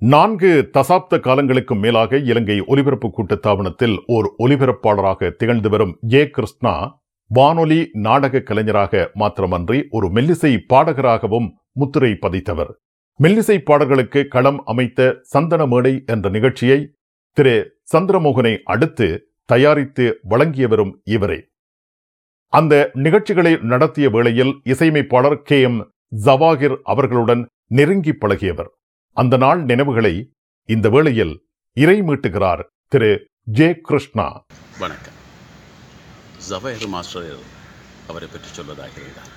நான்கு தசாப்த காலங்களுக்கு மேலாக இலங்கை ஒலிபரப்பு கூட்டுத்தாபனத்தில் ஓர் ஒலிபரப்பாளராக திகழ்ந்து வரும் ஜே கிருஷ்ணா வானொலி நாடக கலைஞராக மாத்திரமன்றி ஒரு மெல்லிசை பாடகராகவும் முத்திரை பதித்தவர் மெல்லிசை பாடல்களுக்கு களம் அமைத்த சந்தன மேடை என்ற நிகழ்ச்சியை திரு சந்திரமோகனை அடுத்து தயாரித்து வழங்கியவரும் இவரே அந்த நிகழ்ச்சிகளை நடத்திய வேளையில் இசையமைப்பாளர் கே எம் ஜவாகிர் அவர்களுடன் நெருங்கி பழகியவர் அந்த நாள் நினைவுகளை இந்த வேளையில் இறை மீட்டுகிறார் திரு ஜே கிருஷ்ணா வணக்கம் ஜவஹர் மாஸ்டர் அவரை பற்றி சொல்வதாக இருந்தார்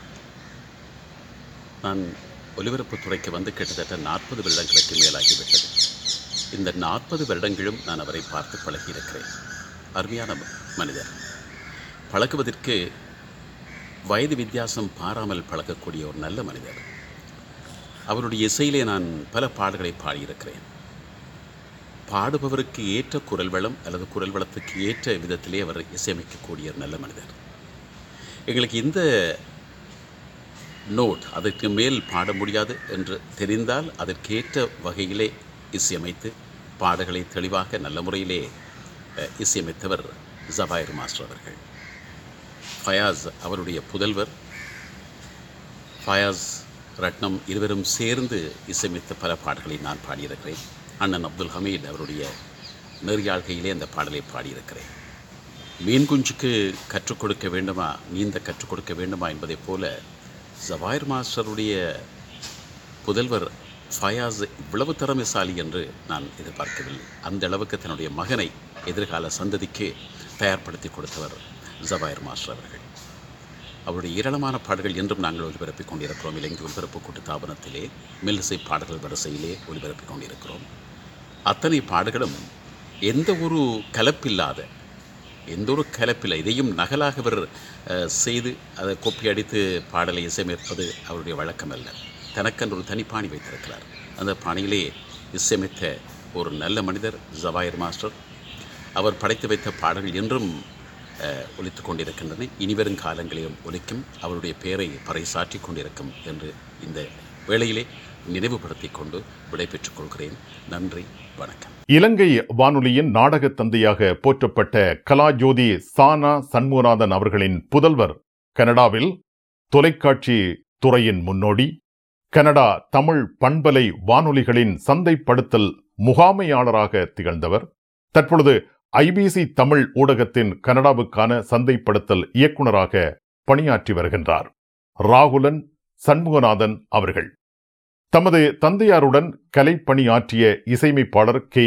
நான் ஒலிபரப்புத் துறைக்கு வந்து கிட்டத்தட்ட நாற்பது வருடங்களுக்கு மேலாகிவிட்டது இந்த நாற்பது வருடங்களும் நான் அவரை பார்த்து பழகியிருக்கிறேன் அருமையான ம- மனிதர் பழகுவதற்கு வயது வித்தியாசம் பாராமல் பழகக்கூடிய ஒரு நல்ல மனிதர் அவருடைய இசையிலே நான் பல பாடல்களை பாடியிருக்கிறேன் பாடுபவருக்கு ஏற்ற குரல் வளம் அல்லது குரல் வளத்துக்கு ஏற்ற விதத்திலே அவர் இசையமைக்கக்கூடிய ஒரு நல்ல மனிதர் எங்களுக்கு இந்த நோட் அதற்கு மேல் பாட முடியாது என்று தெரிந்தால் அதற்கேற்ற வகையிலே இசையமைத்து பாடல்களை தெளிவாக நல்ல முறையிலே அஹ், இசையமைத்தவர் ஜபாயர் மாஸ்டர் அவர்கள் ஃபயாஸ் அவருடைய புதல்வர் ஃபயாஸ் ரட்னம் இருவரும் சேர்ந்து இசையமைத்த பல பாடல்களை நான் பாடியிருக்கிறேன் அண்ணன் அப்துல் ஹமீத் அவருடைய நெறியாழ்கையிலே அந்த பாடலை பாடியிருக்கிறேன் மீன் குஞ்சுக்கு கற்றுக் கொடுக்க வேண்டுமா நீந்த கற்றுக் கொடுக்க வேண்டுமா என்பதைப் போல ஜவாயர் மாஸ்டருடைய புதல்வர் ஃபயாஸ் இவ்வளவு திறமைசாலி என்று நான் எதிர்பார்க்கவில்லை அந்த அளவுக்கு தன்னுடைய மகனை எதிர்கால சந்ததிக்கு தயார்படுத்தி கொடுத்தவர் ஜவாயர் மாஸ்டர் அவர்கள் அவருடைய ஏராளமான பாடல்கள் என்றும் நாங்கள் ஒலிபரப்பிக் கொண்டிருக்கிறோம் இலங்கை ஒலிபரப்பு கூட்டு தாபனத்திலே மெல்லிசை பாடல்கள் வரிசையிலே ஒலிபரப்பிக் கொண்டிருக்கிறோம் அத்தனை பாடல்களும் எந்த ஒரு கலப்பில்லாத எந்த ஒரு கலப்பில்லை இதையும் நகலாக அவர் அஹ், செய்து அதை கொப்பி அடித்து பாடலை இசையமைப்பது அவருடைய வழக்கம் அல்ல தனக்கென்று ஒரு தனிப்பாணி வைத்திருக்கிறார் அந்த பாணியிலே இசையமைத்த ஒரு நல்ல மனிதர் ஜவாயர் மாஸ்டர் அவர் படைத்து வைத்த பாடல்கள் என்றும் அஹ், ஒலித்துக் கொண்டிருக்கின்றன இனிவரும் காலங்களிலும் ஒலிக்கும் அவருடைய பெயரை பறைசாற்றிக் கொண்டிருக்கும் என்று இந்த வேளையிலே நினைவுபடுத்திக் கொண்டு விடைபெற்றுக் கொள்கிறேன் நன்றி வணக்கம் இலங்கை வானொலியின் நாடக தந்தையாக போற்றப்பட்ட கலாஜோதி சானா சண்முகநாதன் அவர்களின் புதல்வர் கனடாவில் தொலைக்காட்சி துறையின் முன்னோடி கனடா தமிழ் பண்பலை வானொலிகளின் சந்தைப்படுத்தல் முகாமையாளராக திகழ்ந்தவர் தற்பொழுது ஐபிசி தமிழ் ஊடகத்தின் கனடாவுக்கான சந்தைப்படுத்தல் இயக்குனராக பணியாற்றி வருகின்றார் ராகுலன் சண்முகநாதன் அவர்கள் தமது தந்தையாருடன் கலைப்பணியாற்றிய இசையமைப்பாளர் கே